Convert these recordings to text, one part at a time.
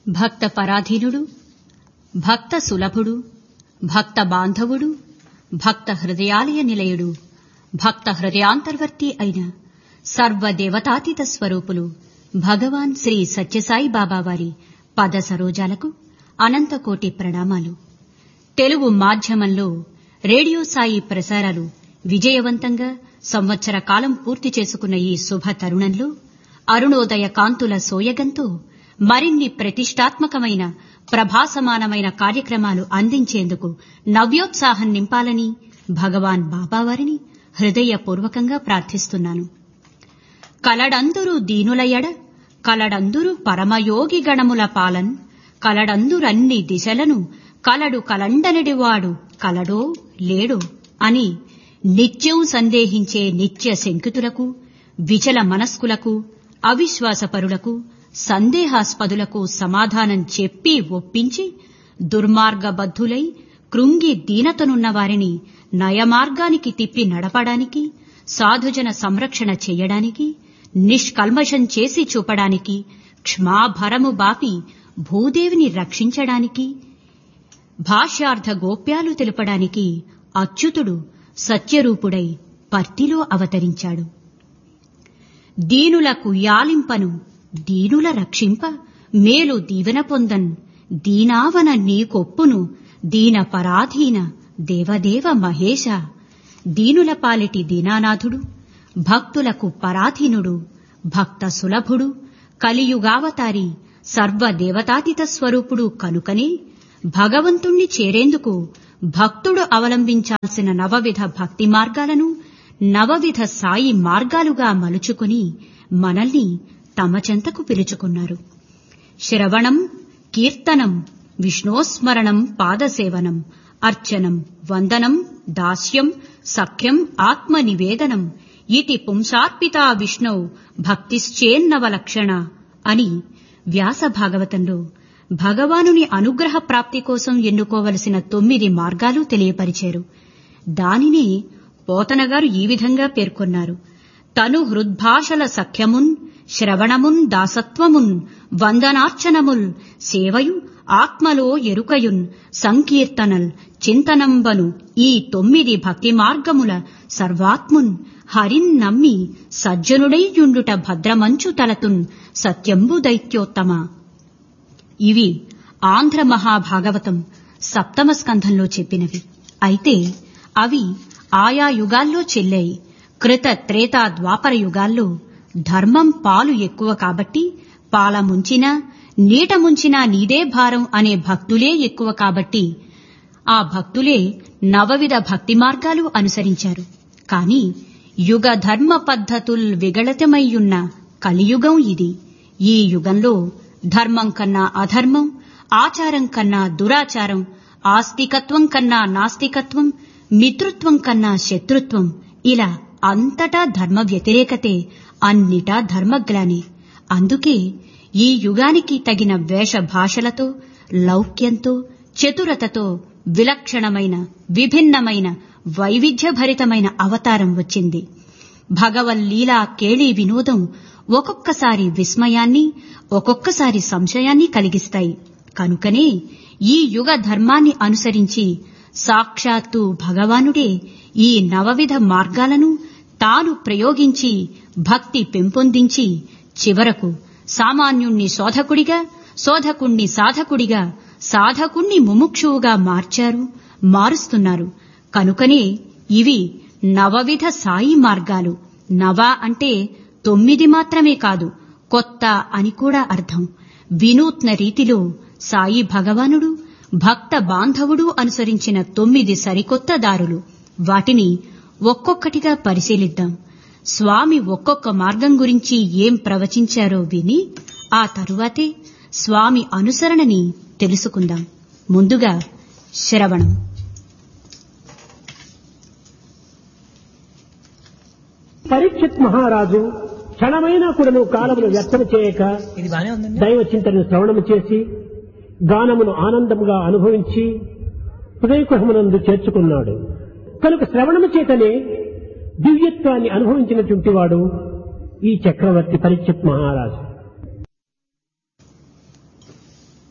భక్త పరాధీనుడు భక్త సులభుడు భక్త బాంధవుడు భక్త హృదయాలయ నిలయుడు భక్త హృదయాంతర్వర్తి అయిన సర్వదేవతాతీత స్వరూపులు భగవాన్ శ్రీ సత్యసాయి బాబా వారి పద సరోజాలకు అనంతకోటి ప్రణామాలు తెలుగు మాధ్యమంలో రేడియో సాయి ప్రసారాలు విజయవంతంగా సంవత్సర కాలం పూర్తి చేసుకున్న ఈ శుభ తరుణంలో అరుణోదయ కాంతుల సోయగంతో మరిన్ని ప్రతిష్టాత్మకమైన ప్రభాసమానమైన కార్యక్రమాలు అందించేందుకు నవ్యోత్సాహం నింపాలని భగవాన్ బాబావారిని హృదయపూర్వకంగా ప్రార్థిస్తున్నాను కలడందురు దీనులయడ కలడందురు పరమయోగి గణముల పాలన్ కలడందురన్ని దిశలను కలడు కలండనడివాడు కలడో లేడో అని నిత్యం సందేహించే నిత్య శంకితులకు విచల మనస్కులకు అవిశ్వాసపరులకు సందేహాస్పదులకు సమాధానం చెప్పి ఒప్పించి దుర్మార్గబద్ధులై కృంగి దీనతనున్న వారిని నయమార్గానికి తిప్పి నడపడానికి సాధుజన సంరక్షణ చెయ్యడానికి నిష్కల్మషం చేసి చూపడానికి క్షమాభరము బాపి భూదేవిని రక్షించడానికి భాష్యార్థ గోప్యాలు తెలుపడానికి అచ్యుతుడు సత్యరూపుడై పర్తిలో అవతరించాడు దీనులకు యాలింపను దీనుల రక్షింప మేలు దీవెన పొందన్ దీనావన నీకొప్పును దీన పరాధీన దేవదేవ మహేశ దీనుల పాలిటి దీనానాథుడు భక్తులకు పరాధీనుడు భక్త సులభుడు కలియుగావతారి సర్వదేవతాతీత స్వరూపుడు కనుకనే భగవంతుణ్ణి చేరేందుకు భక్తుడు అవలంబించాల్సిన నవవిధ భక్తి మార్గాలను నవవిధ సాయి మార్గాలుగా మలుచుకుని మనల్ని తమ చెంతకు పిలుచుకున్నారు శ్రవణం కీర్తనం విష్ణోస్మరణం పాదసేవనం అర్చనం వందనం దాస్యం సఖ్యం ఆత్మనివేదనం ఇతి పుంసార్పితా విష్ణౌ భక్తిశ్చేన్నవలక్షణ అని వ్యాస భాగవతంలో భగవానుని అనుగ్రహ ప్రాప్తి కోసం ఎన్నుకోవలసిన తొమ్మిది మార్గాలు తెలియపరిచారు దానిని పోతనగారు ఈ విధంగా పేర్కొన్నారు తను హృద్భాషల సఖ్యమున్ శ్రవణమున్ దాసత్వమున్ వందనార్చనముల్ సేవయు ఆత్మలో ఎరుకయున్ సంకీర్తనల్ చింతనంబను ఈ తొమ్మిది భక్తి మార్గముల సర్వాత్మున్ హరిన్ నమ్మి సజ్జనుడైయుండుట భద్రమంచు తలతున్ సత్యంబు దైత్యోత్తమ ఇవి ఆంధ్ర మహాభాగవతం సప్తమ స్కంధంలో చెప్పినవి అయితే అవి ఆయా యుగాల్లో చెల్లాయి కృత త్రేతా ద్వాపర యుగాల్లో ధర్మం పాలు ఎక్కువ కాబట్టి పాల ముంచినా నీట ముంచినా నీదే భారం అనే భక్తులే ఎక్కువ కాబట్టి ఆ భక్తులే నవవిధ భక్తి మార్గాలు అనుసరించారు కాని యుగ ధర్మ పద్ధతుల్ విగళితమయ్యున్న కలియుగం ఇది ఈ యుగంలో ధర్మం కన్నా అధర్మం ఆచారం కన్నా దురాచారం ఆస్తికత్వం కన్నా నాస్తికత్వం మిత్రుత్వం కన్నా శత్రుత్వం ఇలా అంతటా ధర్మ వ్యతిరేకతే అన్నిటా ధర్మగ్లాని అందుకే ఈ యుగానికి తగిన వేష భాషలతో లౌక్యంతో చతురతతో విలక్షణమైన విభిన్నమైన వైవిధ్యభరితమైన అవతారం వచ్చింది భగవల్లీలా కేళీ వినోదం ఒక్కొక్కసారి విస్మయాన్ని ఒక్కొక్కసారి సంశయాన్ని కలిగిస్తాయి కనుకనే ఈ యుగ ధర్మాన్ని అనుసరించి సాక్షాత్తు భగవానుడే ఈ నవవిధ మార్గాలను తాను ప్రయోగించి భక్తి పెంపొందించి చివరకు సామాన్యుణ్ణి శోధకుడిగా శోధకుణ్ణి సాధకుడిగా సాధకుణ్ణి ముముక్షువుగా మార్చారు మారుస్తున్నారు కనుకనే ఇవి నవవిధ సాయి మార్గాలు నవ అంటే తొమ్మిది మాత్రమే కాదు కొత్త అని కూడా అర్థం వినూత్న రీతిలో సాయి భగవానుడు భక్త బాంధవుడు అనుసరించిన తొమ్మిది సరికొత్త దారులు వాటిని ఒక్కొక్కటిగా పరిశీలిద్దాం స్వామి ఒక్కొక్క మార్గం గురించి ఏం ప్రవచించారో విని ఆ తరువాతే స్వామి అనుసరణని తెలుసుకుందాం ముందుగా శ్రవణం పరీక్షిత్ మహారాజు క్షణమైనా కూడా నువ్వు కాలమును వ్యర్థం చేయక ఇది బానే ఉందండి దైవ చింతనను శ్రవణము చేసి గానమును ఆనందంగా అనుభవించి హృదయకుహమునందు చేర్చుకున్నాడు కనుక శ్రవణము చేతనే దివ్యత్వాన్ని అనుభవించినటువంటి వాడు ఈ చక్రవర్తి పరీక్షిత్ మహారాజు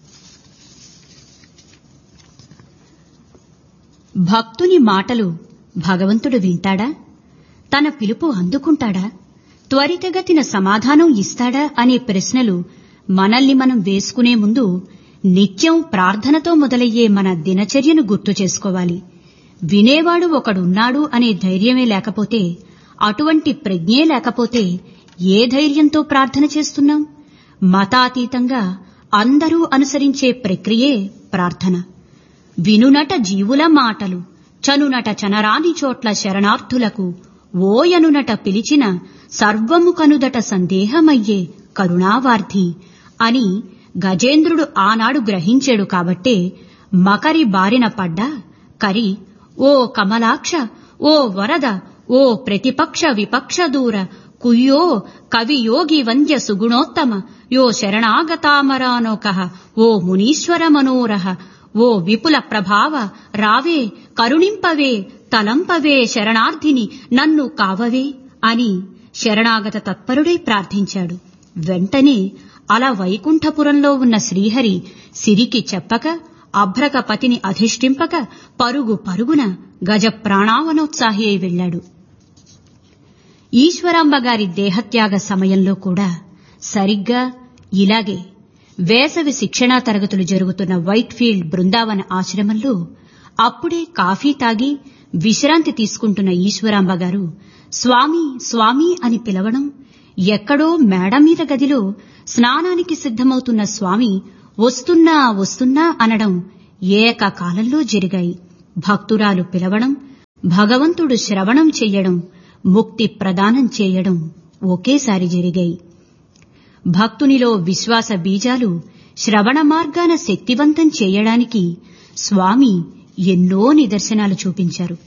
భక్తుని మాటలు భగవంతుడు వింటాడా తన పిలుపు అందుకుంటాడా త్వరితగతిన సమాధానం ఇస్తాడా అనే ప్రశ్నలు మనల్ని మనం వేసుకునే ముందు నిత్యం ప్రార్థనతో మొదలయ్యే మన దినచర్యను గుర్తు చేసుకోవాలి వినేవాడు ఒకడున్నాడు అనే ధైర్యమే లేకపోతే అటువంటి ప్రజ్ఞే లేకపోతే ఏ ధైర్యంతో ప్రార్థన చేస్తున్నాం మతాతీతంగా అందరూ అనుసరించే ప్రక్రియే ప్రార్థన వినునట జీవుల మాటలు చనునట చనరాని చోట్ల శరణార్థులకు ఓయనునట పిలిచిన సర్వము కనుదట సందేహమయ్యే కరుణావార్ధి అని గజేంద్రుడు ఆనాడు గ్రహించాడు కాబట్టే మకరి బారిన పడ్డా కరి ఓ కమలాక్ష ఓ వరద ఓ ప్రతిపక్ష విపక్ష దూర కుయ్యో కవి యోగి వంద్య సుగుణోత్తమ యో శరణాగతామరానోక ఓ మునీశ్వర మనోరహ ఓ విపుల ప్రభావ రావే కరుణింపవే తలంపవే శరణార్థిని నన్ను కావవే అని శరణాగత తత్పరుడై ప్రార్థించాడు వెంటనే అలా వైకుంఠపురంలో ఉన్న శ్రీహరి సిరికి చెప్పక అభ్రక పతిని అధిష్ఠింపక పరుగు పరుగున గజ ప్రాణావనోత్సాహి అయి వెళ్లాడు ఈశ్వరాంబ గారి దేహత్యాగ సమయంలో కూడా సరిగ్గా ఇలాగే వేసవి శిక్షణా తరగతులు జరుగుతున్న వైట్ఫీల్డ్ బృందావన ఆశ్రమంలో అప్పుడే కాఫీ తాగి విశ్రాంతి తీసుకుంటున్న ఈశ్వరాంబ గారు స్వామి స్వామి అని పిలవడం ఎక్కడో మేడ మీద గదిలో స్నానానికి సిద్ధమవుతున్న స్వామి వస్తున్నా వస్తున్నా అనడం ఏకకాలంలో జరిగాయి భక్తురాలు పిలవడం భగవంతుడు శ్రవణం చెయ్యడం ముక్తి ప్రదానం చేయడం ఒకేసారి జరిగాయి భక్తునిలో విశ్వాస బీజాలు శ్రవణ మార్గాన శక్తివంతం చేయడానికి స్వామి ఎన్నో నిదర్శనాలు చూపించారు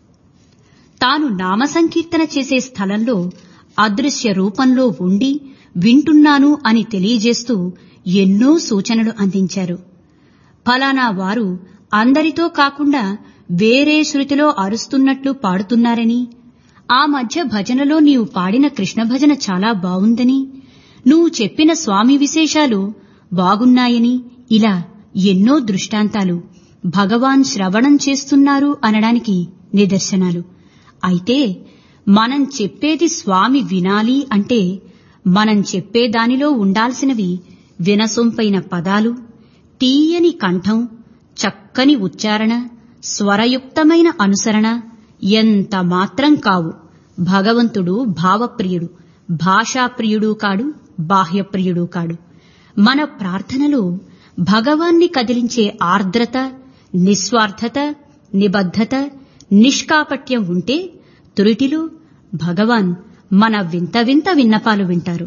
తాను నామ సంకీర్తన చేసే స్థలంలో అదృశ్య రూపంలో ఉండి వింటున్నాను అని తెలియజేస్తూ ఎన్నో సూచనలు అందించారు ఫలానా వారు అందరితో కాకుండా వేరే శృతిలో అరుస్తున్నట్లు పాడుతున్నారని ఆ మధ్య భజనలో నీవు పాడిన కృష్ణ భజన చాలా బావుందని నువ్వు చెప్పిన స్వామి విశేషాలు బాగున్నాయని ఇలా ఎన్నో దృష్టాంతాలు భగవాన్ శ్రవణం చేస్తున్నారు అనడానికి నిదర్శనాలు అయితే మనం చెప్పేది స్వామి వినాలి అంటే మనం చెప్పే దానిలో ఉండాల్సినవి వినసొంపైన పదాలు తీయని కంఠం చక్కని ఉచ్చారణ స్వరయుక్తమైన అనుసరణ ఎంత మాత్రం కావు భగవంతుడు భావప్రియుడు భాషాప్రియుడు కాడు బాహ్యప్రియుడు కాడు మన ప్రార్థనలో భగవాన్ని కదిలించే ఆర్ద్రత నిస్వార్థత నిబద్ధత నిష్కాపట్యం ఉంటే తురిటిలో భగవాన్ మన వింత వింత విన్నపాలు వింటారు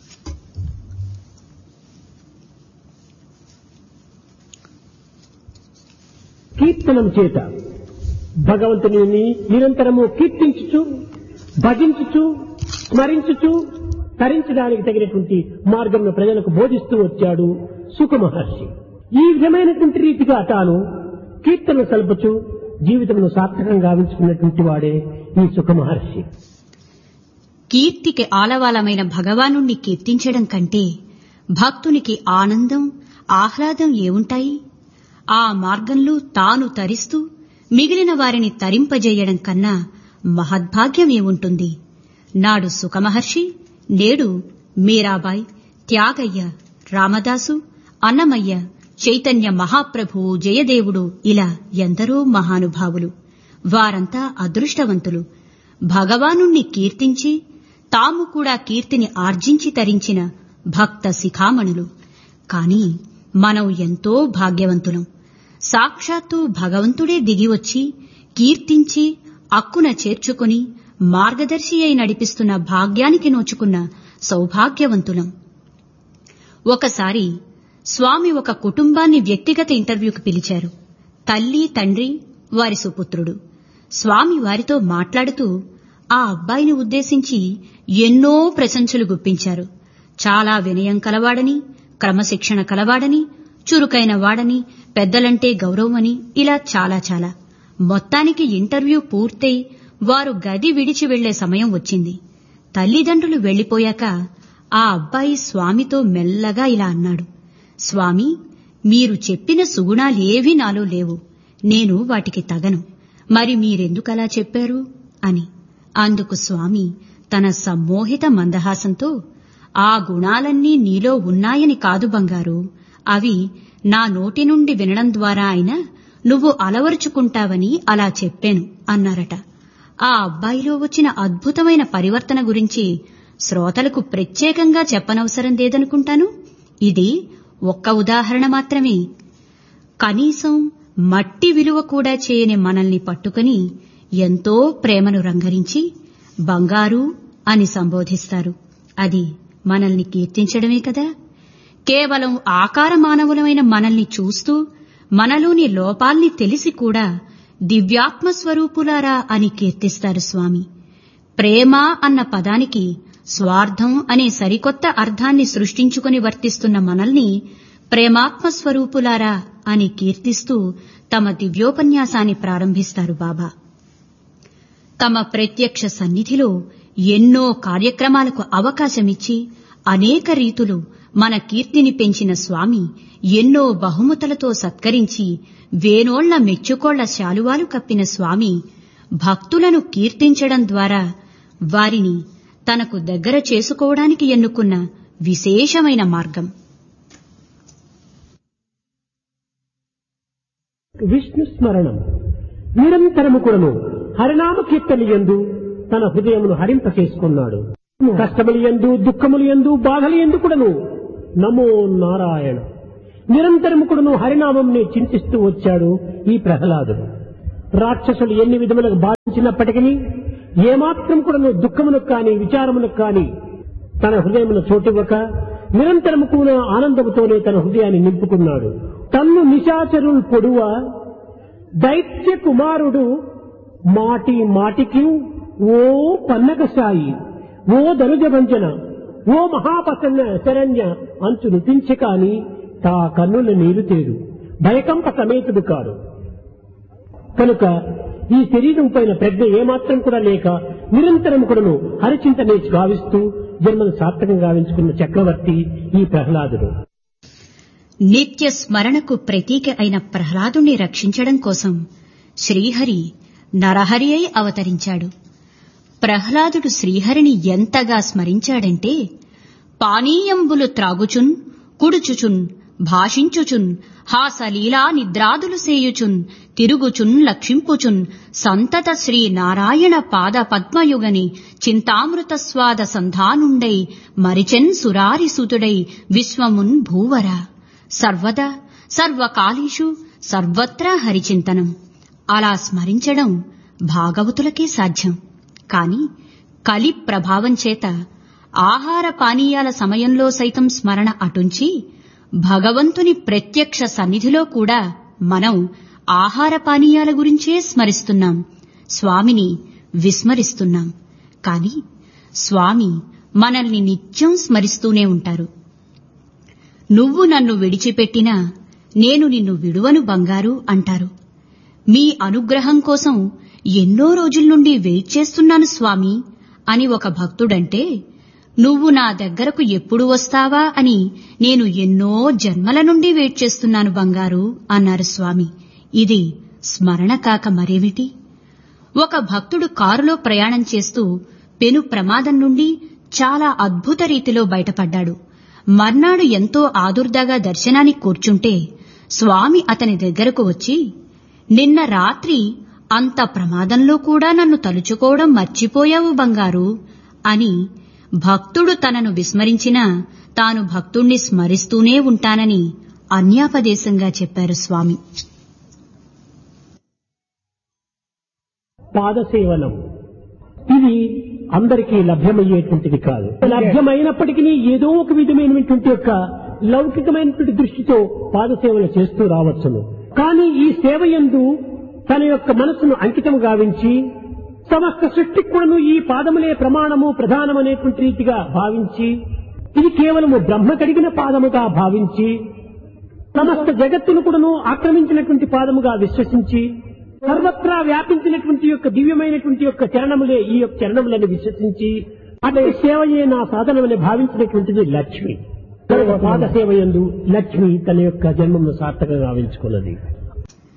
కీర్తనం చేత భగవంతుని నిరంతరము కీర్తించుచు భజించుచు స్మరించుచు తరించడానికి తగినటువంటి మార్గంలో ప్రజలకు బోధిస్తూ వచ్చాడు సుఖ మహర్షి ఈ విధమైనటువంటి రీతిగా తాను కీర్తన సల్పచు జీవితంలో సార్థకంగా గావించుకున్నటువంటి వాడే ఈ సుఖ మహర్షి కీర్తికి ఆలవాలమైన భగవానుణ్ణి కీర్తించడం కంటే భక్తునికి ఆనందం ఆహ్లాదం ఏముంటాయి ఆ మార్గంలో తాను తరిస్తూ మిగిలిన వారిని తరింపజేయడం కన్నా మహద్భాగ్యం ఏముంటుంది నాడు సుఖమహర్షి నేడు మీరాబాయ్ త్యాగయ్య రామదాసు అన్నమయ్య చైతన్య మహాప్రభువు జయదేవుడు ఇలా ఎందరో మహానుభావులు వారంతా అదృష్టవంతులు భగవానుణ్ణి కీర్తించి తాము కూడా కీర్తిని ఆర్జించి తరించిన భక్త శిఖామణులు కాని మనం ఎంతో భాగ్యవంతులం సాక్షాత్తు భగవంతుడే దిగివచ్చి కీర్తించి అక్కున చేర్చుకుని మార్గదర్శి అయి నడిపిస్తున్న భాగ్యానికి నోచుకున్న సౌభాగ్యవంతులం ఒకసారి స్వామి ఒక కుటుంబాన్ని వ్యక్తిగత ఇంటర్వ్యూకి పిలిచారు తల్లి తండ్రి వారి సుపుత్రుడు స్వామి వారితో మాట్లాడుతూ ఆ అబ్బాయిని ఉద్దేశించి ఎన్నో ప్రశంసలు గుప్పించారు చాలా వినయం కలవాడని క్రమశిక్షణ కలవాడని చురుకైన వాడని పెద్దలంటే గౌరవమని ఇలా చాలా చాలా మొత్తానికి ఇంటర్వ్యూ పూర్తయి వారు గది విడిచి వెళ్లే సమయం వచ్చింది తల్లిదండ్రులు వెళ్లిపోయాక ఆ అబ్బాయి స్వామితో మెల్లగా ఇలా అన్నాడు స్వామి మీరు చెప్పిన సుగుణాలేవీ నాలో లేవు నేను వాటికి తగను మరి మీరెందుకలా చెప్పారు అని అందుకు స్వామి తన సమ్మోహిత మందహాసంతో ఆ గుణాలన్నీ నీలో ఉన్నాయని కాదు బంగారు అవి నా నోటి నుండి వినడం ద్వారా అయినా నువ్వు అలవరుచుకుంటావని అలా చెప్పాను అన్నారట ఆ అబ్బాయిలో వచ్చిన అద్భుతమైన పరివర్తన గురించి శ్రోతలకు ప్రత్యేకంగా చెప్పనవసరం లేదనుకుంటాను ఇది ఒక్క ఉదాహరణ మాత్రమే కనీసం మట్టి విలువ కూడా చేయని మనల్ని పట్టుకుని ఎంతో ప్రేమను రంగరించి బంగారు అని సంబోధిస్తారు అది మనల్ని కీర్తించడమే కదా కేవలం ఆకార మానవులమైన మనల్ని చూస్తూ మనలోని లోపాల్ని తెలిసి కూడా దివ్యాత్మ స్వరూపులారా అని కీర్తిస్తారు స్వామి ప్రేమ అన్న పదానికి స్వార్థం అనే సరికొత్త అర్థాన్ని సృష్టించుకుని వర్తిస్తున్న మనల్ని ప్రేమాత్మ స్వరూపులారా అని కీర్తిస్తూ తమ దివ్యోపన్యాసాన్ని ప్రారంభిస్తారు బాబా తమ ప్రత్యక్ష సన్నిధిలో ఎన్నో కార్యక్రమాలకు అవకాశమిచ్చి అనేక రీతులు మన కీర్తిని పెంచిన స్వామి ఎన్నో బహుమతులతో సత్కరించి వేనోళ్ల మెచ్చుకోళ్ల శాలువాలు కప్పిన స్వామి భక్తులను కీర్తించడం ద్వారా వారిని తనకు దగ్గర చేసుకోవడానికి ఎన్నుకున్న విశేషమైన మార్గం విష్ణు స్మరణం నిరంతరము కూడాను హరినామ కీర్తన యందు తన హృదయమును హరింప చేసుకున్నాడు కష్టములు ఎందు దుఃఖములు ఎందు బాధలు ఎందు కూడాను నమో నారాయణ నిరంతరము కూడాను హరినామంని చింతిస్తూ వచ్చాడు ఈ ప్రహ్లాదుడు రాక్షసులు ఎన్ని విధములకు బాధించినప్పటికీ ఏమాత్రం కూడాను దుఃఖమునకు కాని విచారమునకు కాని తన హృదయమును చోటివ్వక నిరంతరము కూడా ఆనందముతోనే తన హృదయాన్ని నింపుకున్నాడు తన్ను నిశాచరుల్ పొడువ దైత్య కుమారుడు మాటి మాటికి ఓ పన్నకసాయి ఓ ధనుజభంజన ఓ మహాపసన్న శరణ్య అంచు నిపించి కాని తా కన్నుల నీరు తేడు భయకంప సమేతుడు కాడు కనుక ఈ శరీరం పైన ప్రజ్ఞ ఏమాత్రం కూడా లేక నిరంతరం కూడాను హరిచింతనే గావిస్తూ జన్మను సార్థకం గావించుకున్న చక్రవర్తి ఈ ప్రహ్లాదుడు నిత్య స్మరణకు ప్రతీక అయిన ప్రహ్లాదుణ్ణి రక్షించడం కోసం శ్రీహరి నరహరి అయి అవతరించాడు ప్రహ్లాదుడు శ్రీహరిని ఎంతగా స్మరించాడంటే పానీయంబులు త్రాగుచున్ కుడుచుచున్ భాషించుచున్ హాసలీలా నిద్రాదులు సేయుచున్ తిరుగుచున్ లక్షింపుచున్ సంతత శ్రీ నారాయణ పాద పద్మయుగని చింతామృత స్వాద సంధానుండై మరిచెన్ సురారిసుతుడై విశ్వమున్ భూవర సర్వదా సర్వకాలీషు సర్వత్రా హరిచింతనం అలా స్మరించడం భాగవతులకే సాధ్యం కాని కలి ప్రభావం చేత ఆహార పానీయాల సమయంలో సైతం స్మరణ అటుంచి భగవంతుని ప్రత్యక్ష సన్నిధిలో కూడా మనం ఆహార పానీయాల గురించే స్మరిస్తున్నాం స్వామిని విస్మరిస్తున్నాం కాని స్వామి మనల్ని నిత్యం స్మరిస్తూనే ఉంటారు నువ్వు నన్ను విడిచిపెట్టినా నేను నిన్ను విడువను బంగారు అంటారు మీ అనుగ్రహం కోసం ఎన్నో రోజుల నుండి వెయిట్ చేస్తున్నాను స్వామి అని ఒక భక్తుడంటే నువ్వు నా దగ్గరకు ఎప్పుడు వస్తావా అని నేను ఎన్నో జన్మల నుండి వెయిట్ చేస్తున్నాను బంగారు అన్నారు స్వామి ఇది స్మరణ కాక మరేమిటి ఒక భక్తుడు కారులో ప్రయాణం చేస్తూ పెను ప్రమాదం నుండి చాలా అద్భుత రీతిలో బయటపడ్డాడు మర్నాడు ఎంతో ఆదుర్దాగా దర్శనానికి కూర్చుంటే స్వామి అతని దగ్గరకు వచ్చి నిన్న రాత్రి అంత ప్రమాదంలో కూడా నన్ను తలుచుకోవడం మర్చిపోయావు బంగారు అని భక్తుడు తనను విస్మరించినా తాను భక్తుణ్ణి స్మరిస్తూనే ఉంటానని అన్యాపదేశంగా చెప్పారు స్వామి పాదసేవనం ఇది అందరికీ లభ్యమయ్యేటువంటిది కాదు లభ్యమైనప్పటికీ ఏదో ఒక విధమైనటువంటి యొక్క లౌకికమైనటువంటి దృష్టితో పాదసేవలు చేస్తూ రావచ్చును కానీ ఈ సేవ యందు తన యొక్క మనసును అంకితం గావించి సమస్త సృష్టికి కూడాను ఈ పాదములే ప్రమాణము ప్రధానమనేటువంటి రీతిగా భావించి ఇది కేవలము బ్రహ్మ కడిగిన పాదముగా భావించి సమస్త జగత్తును కూడాను ఆక్రమించినటువంటి పాదముగా విశ్వసించి సర్వత్రా వ్యాపించినటువంటి యొక్క దివ్యమైనటువంటి యొక్క చరణములే ఈ యొక్క చరణములను విశ్వసించి అదే సేవయే నా సాధనమని భావించినటువంటిది లక్ష్మి పాద సేవయందు లక్ష్మి తన యొక్క జన్మను సార్థకంగా గావించుకున్నది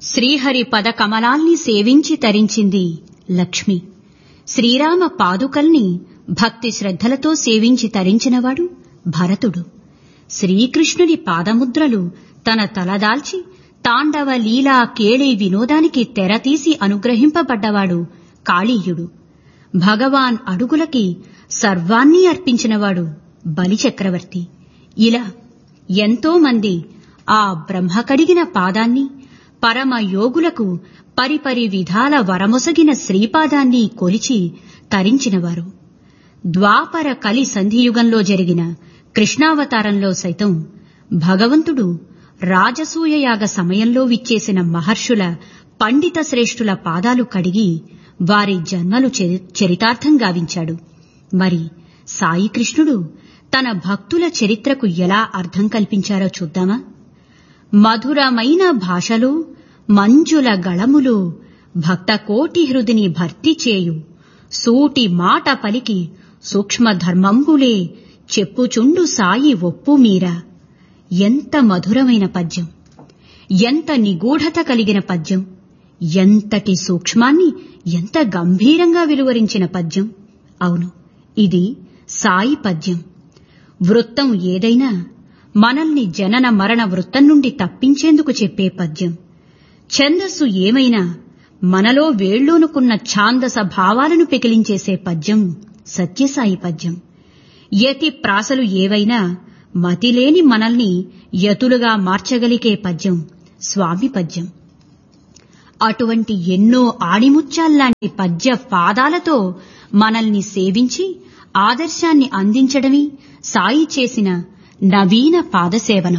శ్రీహరి పద కమలాల్ని సేవించి తరించింది లక్ష్మి శ్రీరామ పాదుకల్ని భక్తి శ్రద్ధలతో సేవించి తరించినవాడు భరతుడు శ్రీకృష్ణుని పాదముద్రలు తన తలదాల్చి తాండవ లీలా కేళి వినోదానికి తెరతీసి అనుగ్రహింపబడ్డవాడు కాళీయుడు భగవాన్ అడుగులకి సర్వాన్ని అర్పించినవాడు బలిచక్రవర్తి ఇలా ఎంతో మంది ఆ బ్రహ్మ కడిగిన పాదాన్ని పరమ యోగులకు పరిపరి విధాల వరమొసగిన శ్రీపాదాన్ని కొలిచి తరించినవారు ద్వాపర కలి సంధియుగంలో జరిగిన కృష్ణావతారంలో సైతం భగవంతుడు రాజసూయయాగ సమయంలో విచ్చేసిన మహర్షుల పండిత శ్రేష్ఠుల పాదాలు కడిగి వారి జన్మలు చరితార్థం గావించాడు మరి సాయి కృష్ణుడు తన భక్తుల చరిత్రకు ఎలా అర్థం కల్పించారో చూద్దామా మధురమైన భాషలో మంజుల గళములు భక్తకోటి హృదిని భర్తీ చేయు సూటి మాట పలికి సూక్ష్మ ధర్మంబులే చెప్పుచుండు సాయి ఒప్పు మీరా ఎంత మధురమైన పద్యం ఎంత నిగూఢత కలిగిన పద్యం ఎంతటి సూక్ష్మాన్ని ఎంత గంభీరంగా వెలువరించిన పద్యం అవును ఇది సాయి పద్యం వృత్తం ఏదైనా మనల్ని జనన మరణ వృత్తం నుండి తప్పించేందుకు చెప్పే పద్యం ఛందస్సు ఏమైనా మనలో వేళ్లూనుకున్న ఛాందస భావాలను పెకిలించేసే పద్యం సత్యసాయి పద్యం యతి ప్రాసలు ఏవైనా మతిలేని మనల్ని యతులుగా మార్చగలిగే పద్యం స్వామి పద్యం అటువంటి ఎన్నో ఆణిముత్యాల్లాంటి పద్య పాదాలతో మనల్ని సేవించి ఆదర్శాన్ని అందించడమే సాయి చేసిన నవీన పాదసేవనం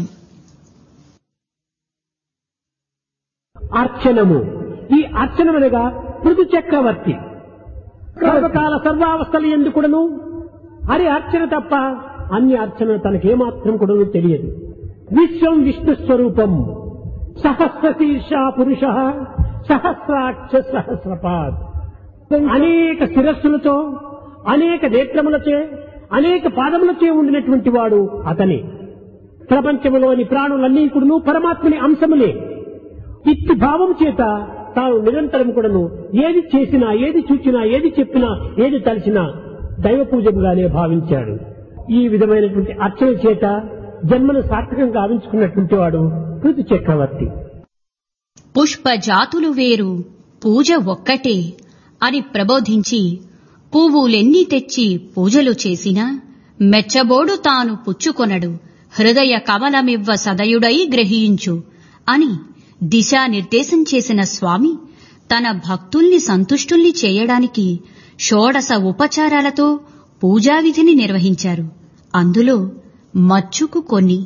అర్చనము ఈ అర్చనమనగా పృథు చక్రవర్తి సర్వకాల సర్వావస్థలు ఎందుకుడను హరి అర్చన తప్ప అన్ని అర్చన తనకేమాత్రం కూడాను తెలియదు విశ్వం విష్ణు స్వరూపం సహస్ర శీర్ష పురుష సహస్రాక్ష సహస్రపాద్ అనేక శిరస్సులతో అనేక నేత్రములచే అనేక పాదములచే ఉండినటువంటి వాడు అతనే ప్రపంచములోని ప్రాణులన్నీ కూడాను పరమాత్మని అంశములే ఇట్టి భావం చేత తాను నిరంతరం కూడాను ఏది చేసినా ఏది చూచినా ఏది చెప్పినా ఏది తలిచినా దైవ పూజముగానే భావించాడు ఈ విధమైనటువంటి అర్చన చేత జన్మను సార్థకంగా గావించుకున్నటువంటి వాడు పృథు చక్రవర్తి పుష్ప జాతులు వేరు పూజ ఒక్కటే అని ప్రబోధించి పువ్వులెన్ని తెచ్చి పూజలు చేసినా మెచ్చబోడు తాను పుచ్చుకొనడు హృదయ కమలమివ్వ సదయుడై గ్రహించు అని దిశానిర్దేశం చేసిన స్వామి తన భక్తుల్ని సంతుష్టుల్ని చేయడానికి షోడస ఉపచారాలతో పూజావిధిని నిర్వహించారు అందులో మచ్చుకు కొన్ని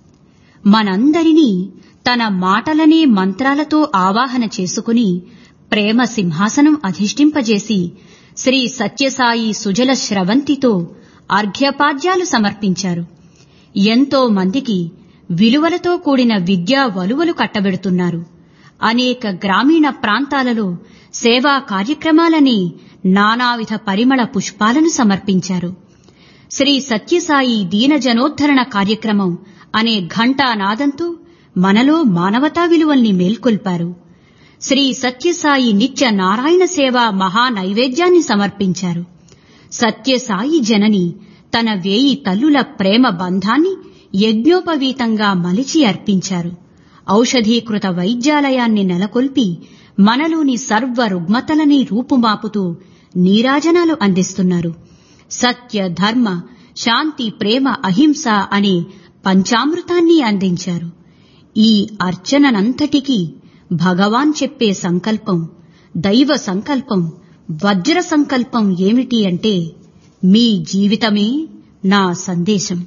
మనందరినీ తన మాటలనే మంత్రాలతో ఆవాహన చేసుకుని ప్రేమ సింహాసనం అధిష్ఠింపజేసి శ్రీ సత్యసాయి సుజల స్రవంతితో అర్ఘ్యపాద్యాలు సమర్పించారు ఎంతో మందికి విలువలతో కూడిన విద్యా వలువలు కట్టబెడుతున్నారు అనేక గ్రామీణ ప్రాంతాలలో సేవా కార్యక్రమాలని నానావిధ పరిమళ పుష్పాలను సమర్పించారు శ్రీ సత్యసాయి దీనజనోద్ధరణ కార్యక్రమం అనే ఘంటానాదంతో మనలో మానవతా విలువల్ని మేల్కొల్పారు శ్రీ సత్యసాయి నిత్య నారాయణ సేవ మహా నైవేద్యాన్ని సమర్పించారు సత్యసాయి జనని తన వేయి తల్లుల ప్రేమ బంధాన్ని యజ్ఞోపవీతంగా మలిచి అర్పించారు ఔషధీకృత వైద్యాలయాన్ని నెలకొల్పి మనలోని సర్వ రుగ్మతలని రూపుమాపుతూ నీరాజనాలు అందిస్తున్నారు సత్య ధర్మ శాంతి ప్రేమ అహింస అనే పంచామృతాన్ని అందించారు ఈ అర్చననంతటికీ భగవాన్ చెప్పే సంకల్పం దైవ సంకల్పం వజ్ర సంకల్పం ఏమిటి అంటే మీ జీవితమే నా సందేశం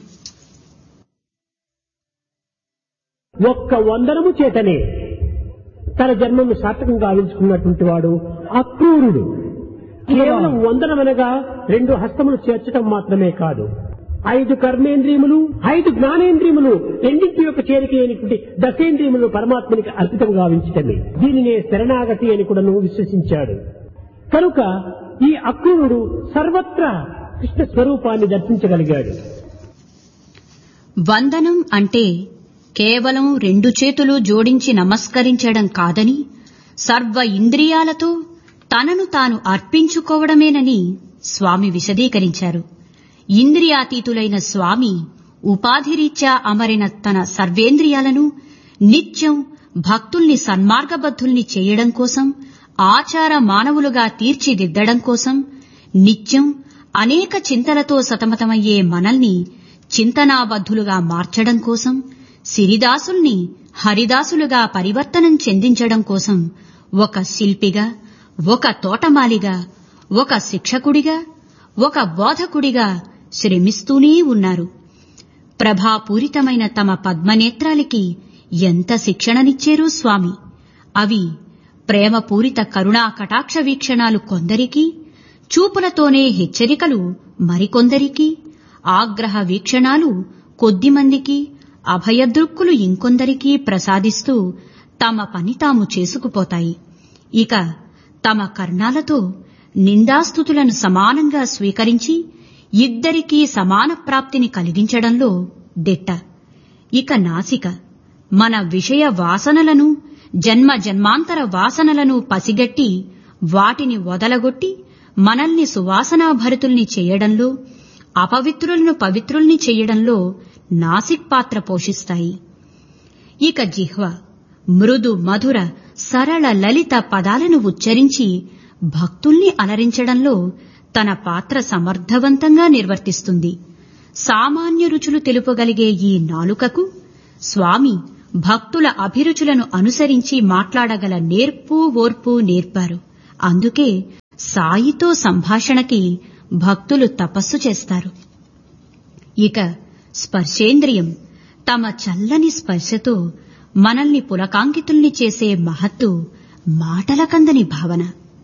ఒక్క వందనము చేతనే తన జన్మను సార్థకంగా గావించుకున్నటువంటి వాడు అక్రూరుడు కేవలం వందనమనగా రెండు హస్తములు చేర్చటం మాత్రమే కాదు ఐదు కర్మేంద్రియములు ఐదు జ్ఞానేంద్రియములు రెండింటి యొక్క చేరిక అయినటువంటి దశేంద్రియములు పరమాత్మనికి అర్పితం గావించటమే దీనినే శరణాగతి అని కూడాను విశ్వసించాడు కనుక ఈ అక్రూరుడు సర్వత్రా కృష్ణ స్వరూపాన్ని దర్శించగలిగాడు వందనం అంటే కేవలం రెండు చేతులు జోడించి నమస్కరించడం కాదని సర్వ ఇంద్రియాలతో తనను తాను అర్పించుకోవడమేనని స్వామి విశదీకరించారు ఇంద్రియాతీతులైన స్వామి ఉపాధిరీత్యా అమరిన తన సర్వేంద్రియాలను నిత్యం భక్తుల్ని సన్మార్గబద్ధుల్ని చేయడం కోసం ఆచార మానవులుగా తీర్చిదిద్దడం కోసం నిత్యం అనేక చింతలతో సతమతమయ్యే మనల్ని చింతనాబద్ధులుగా మార్చడం కోసం సిరిదాసుల్ని హరిదాసులుగా పరివర్తనం చెందించడం కోసం ఒక శిల్పిగా ఒక తోటమాలిగా ఒక శిక్షకుడిగా ఒక బోధకుడిగా శ్రమిస్తూనే ఉన్నారు ప్రభాపూరితమైన తమ పద్మనేత్రాలకి ఎంత శిక్షణనిచ్చారు స్వామి అవి ప్రేమపూరిత కరుణా కటాక్ష వీక్షణాలు కొందరికి చూపులతోనే హెచ్చరికలు మరికొందరికి ఆగ్రహ వీక్షణాలు కొద్దిమందికి అభయదృక్కులు ఇంకొందరికి ప్రసాదిస్తూ తమ పని తాము చేసుకుపోతాయి ఇక తమ కర్ణాలతో నిందాస్తుతులను సమానంగా స్వీకరించి ఇద్దరికీ సమాన ప్రాప్తిని కలిగించడంలో దిట్ట ఇక నాసిక మన విషయ వాసనలను జన్మ జన్మాంతర వాసనలను పసిగట్టి వాటిని వదలగొట్టి మనల్ని సువాసనాభరితుల్ని చేయడంలో అపవిత్రులను పవిత్రుల్ని చేయడంలో నాసిక్ పాత్ర పోషిస్తాయి ఇక జిహ్వ మృదు మధుర సరళ లలిత పదాలను ఉచ్చరించి భక్తుల్ని అలరించడంలో తన పాత్ర సమర్థవంతంగా నిర్వర్తిస్తుంది సామాన్య రుచులు తెలుపగలిగే ఈ నాలుకకు స్వామి భక్తుల అభిరుచులను అనుసరించి మాట్లాడగల నేర్పు ఓర్పు నేర్పారు అందుకే సాయితో సంభాషణకి భక్తులు తపస్సు చేస్తారు ఇక స్పర్శేంద్రియం తమ చల్లని స్పర్శతో మనల్ని పులకాంకితుల్ని చేసే మహత్తు మాటలకందని భావన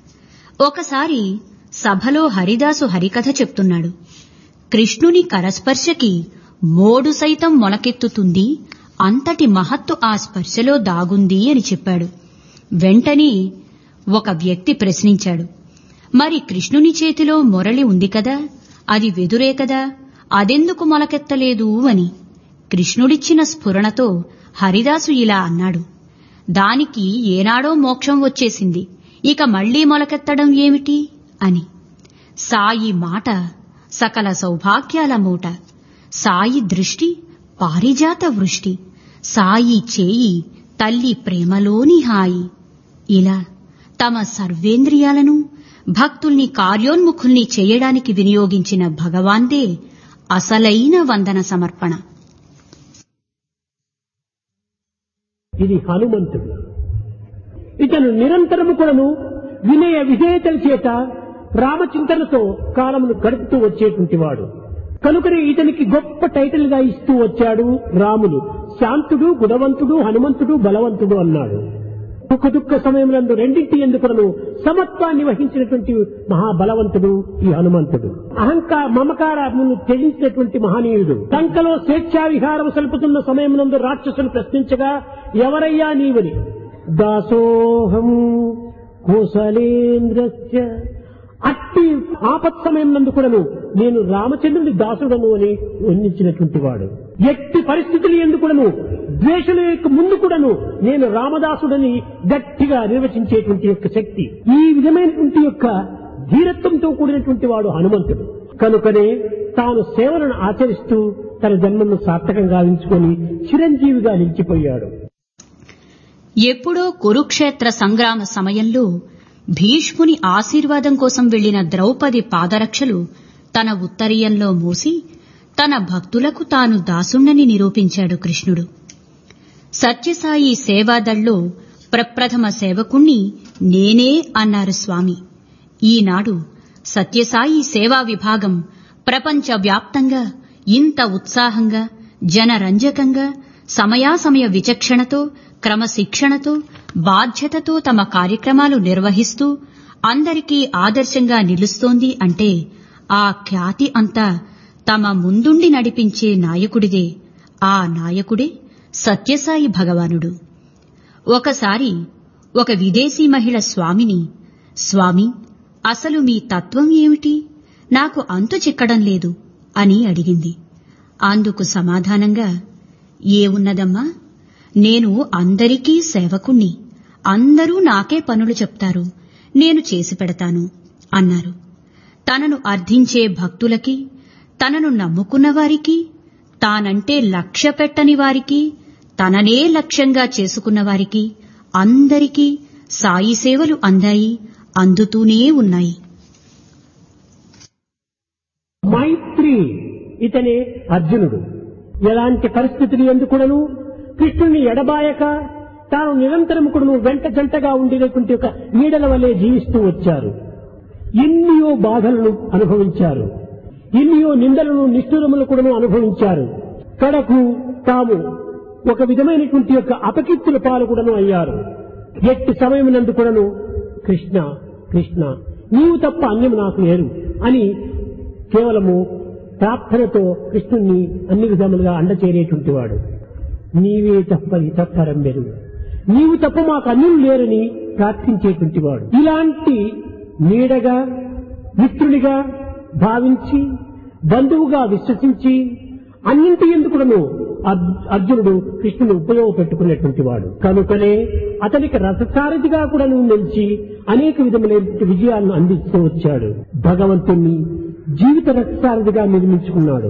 ఒకసారి సభలో హరిదాసు హరికథ చెప్తున్నాడు కృష్ణుని కరస్పర్శకి మోడు సైతం మొలకెత్తుతుంది అంతటి మహత్తు ఆ స్పర్శలో దాగుంది అని చెప్పాడు వెంటనే ఒక వ్యక్తి ప్రశ్నించాడు మరి కృష్ణుని చేతిలో మొరలి ఉంది కదా అది వెదురే కదా అదెందుకు మొలకెత్తలేదు అని కృష్ణుడిచ్చిన స్ఫురణతో హరిదాసు ఇలా అన్నాడు దానికి ఏనాడో మోక్షం వచ్చేసింది ఇక మళ్లీ మొలకెత్తడం ఏమిటి అని సాయి మాట సకల సౌభాగ్యాల మూట సాయి దృష్టి పారిజాత వృష్టి సాయి చేయి తల్లి ప్రేమలోని హాయి ఇలా తమ సర్వేంద్రియాలను భక్తుల్ని కార్యోన్ముఖుల్ని చేయడానికి వినియోగించిన భగవాన్దే అసలైన వందన సమర్పణ ఇది హనుమంతుడు ఇతను నిరంతరము కూడాను వినయ విధేయతల చేత రామచింతనతో కాలమును గడుపుతూ వచ్చేటువంటి వాడు కనుకనే ఇతనికి గొప్ప టైటిల్ గా ఇస్తూ వచ్చాడు రాములు శాంతుడు గుణవంతుడు హనుమంతుడు బలవంతుడు అన్నాడు సుఖ దుఃఖ సమయములందు రెండింటి ఎందుకులను సమత్వాన్ని వహించినటువంటి మహాబలవంతుడు ఈ హనుమంతుడు అహంకార మమకారమును త్యజించినటువంటి మహనీయుడు లంకలో స్వేచ్ఛా విహారం సలుపుతున్న సమయమునందు రాక్షసులు ప్రశ్నించగా ఎవరయ్యా నీవని దాసోహం కుశలేంద్రస్య అట్టి ఆపత్ సమయం నందు కూడాను నేను రామచంద్రుని దాసుడను అని వర్ణించినటువంటి వాడు ఎట్టి పరిస్థితులు ఎందుకుడను ద్వేషుల యొక్క ముందు కూడాను నేను రామదాసుడని గట్టిగా నిర్వచించేటువంటి యొక్క శక్తి ఈ విధమైనటువంటి యొక్క ధీరత్వంతో కూడినటువంటి వాడు హనుమంతుడు కనుకనే తాను సేవలను ఆచరిస్తూ తన జన్మను సార్థకంగా గావించుకొని చిరంజీవిగా నిలిచిపోయాడు ఎప్పుడో కురుక్షేత్ర సంగ్రామ సమయంలో భీష్ముని ఆశీర్వాదం కోసం వెళ్లిన ద్రౌపది పాదరక్షలు తన ఉత్తరీయంలో మూసి తన భక్తులకు తాను దాసుణ్ణని నిరూపించాడు కృష్ణుడు సత్యసాయి సేవాదళ్లో ప్రప్రథమ సేవకుణ్ణి నేనే అన్నారు స్వామి ఈనాడు సత్యసాయి సేవా విభాగం ప్రపంచవ్యాప్తంగా ఇంత ఉత్సాహంగా జనరంజకంగా సమయాసమయ విచక్షణతో క్రమశిక్షణతో బాధ్యతతో తమ కార్యక్రమాలు నిర్వహిస్తూ అందరికీ ఆదర్శంగా నిలుస్తోంది అంటే ఆ ఖ్యాతి అంతా తమ ముందుండి నడిపించే నాయకుడిదే ఆ నాయకుడే సత్యసాయి భగవానుడు ఒకసారి ఒక విదేశీ మహిళ స్వామిని స్వామి అసలు మీ తత్వం ఏమిటి నాకు అంతు చిక్కడం లేదు అని అడిగింది అందుకు సమాధానంగా ఏమున్నదమ్మా నేను అందరికీ సేవకుణ్ణి అందరూ నాకే పనులు చెప్తారు నేను చేసి పెడతాను అన్నారు తనను అర్థించే భక్తులకి తనను నమ్ముకున్న వారికి తానంటే లక్ష్య పెట్టని వారికి తననే లక్ష్యంగా చేసుకున్న వారికి అందరికీ సాయి సేవలు అందాయి అందుతూనే ఉన్నాయి మైత్రి ఇతనే అర్జునుడు ఎలాంటి పరిస్థితులు ఎందుకుడను కృష్ణుని ఎడబాయక తాను నిరంతరం కూడాను వెంట జంటగా ఉండేటువంటి ఒక నీడల వలె జీవిస్తూ వచ్చారు ఎన్నియో బాధలను అనుభవించారు ఎన్నియో నిందలను నిష్ఠురములు కూడాను అనుభవించారు కడకు తాము ఒక విధమైనటువంటి యొక్క అపకీర్తుల పాలు కూడాను అయ్యారు ఎట్టి సమయమునందు కూడాను కృష్ణ కృష్ణ నీవు తప్ప అన్యం నాకు లేరు అని కేవలము ప్రార్థనతో కృష్ణుణ్ణి అన్ని విధములుగా అండచేరేటువంటి వాడు నీవే తప్పని తప్పరం మెరు నీవు తప్ప మాకు అన్యులు లేరని ప్రార్థించేటువంటి వాడు ఇలాంటి నీడగా మిత్రునిగా భావించి బంధువుగా విశ్వసించి అన్నింటి ఎందుకును అర్జునుడు కృష్ణుని ఉపయోగపెట్టుకున్నటువంటి వాడు కనుకనే అతనికి రథసారథిగా కూడా నిలిచి అనేక విధములైన విజయాలను అందిస్తూ వచ్చాడు భగవంతుణ్ణి జీవిత రథసారథిగా నిర్మించుకున్నాడు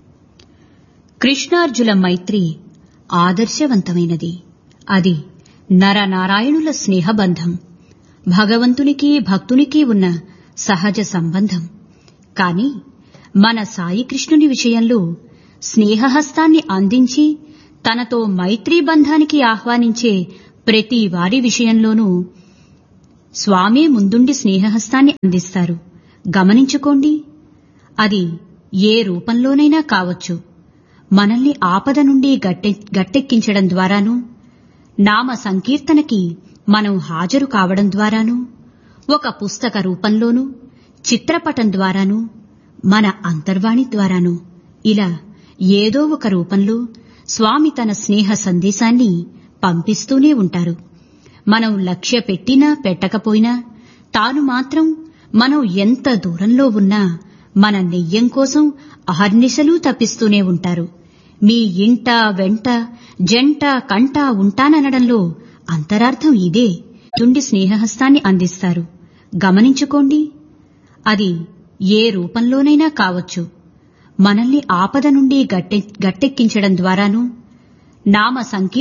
కృష్ణార్జుల మైత్రి ఆదర్శవంతమైనది అది నరనారాయణుల స్నేహబంధం భగవంతునికి భక్తునికి ఉన్న సహజ సంబంధం కాని మన సాయి కృష్ణుని విషయంలో స్నేహహస్తాన్ని అందించి తనతో మైత్రీ బంధానికి ఆహ్వానించే ప్రతి వారి విషయంలోనూ స్వామే ముందుండి స్నేహహస్తాన్ని అందిస్తారు గమనించుకోండి అది ఏ రూపంలోనైనా కావచ్చు మనల్ని ఆపద నుండి గట్టె గట్టెక్కించడం ద్వారానూ నామ సంకీర్తనకి మనం హాజరు కావడం ద్వారానూ ఒక పుస్తక రూపంలోనూ చిత్రపటం ద్వారానూ మన అంతర్వాణి ద్వారానూ ఇలా ఏదో ఒక రూపంలో స్వామి తన స్నేహ సందేశాన్ని పంపిస్తూనే ఉంటారు మనం లక్ష్య పెట్టినా పెట్టకపోయినా తాను మాత్రం మనం ఎంత దూరంలో ఉన్నా మన నెయ్యం కోసం అహర్నిశలు తప్పిస్తూనే ఉంటారు మీ ఇంట వెంట జంట కంట ఉంటాననడంలో అంతరార్థం ఇదే తుండి స్నేహహస్తాన్ని అందిస్తారు గమనించుకోండి అది ఏ రూపంలోనైనా కావచ్చు మనల్ని ఆపద నుండి గట్టె గట్టెక్కించడం ద్వారానూ నామ సంకీ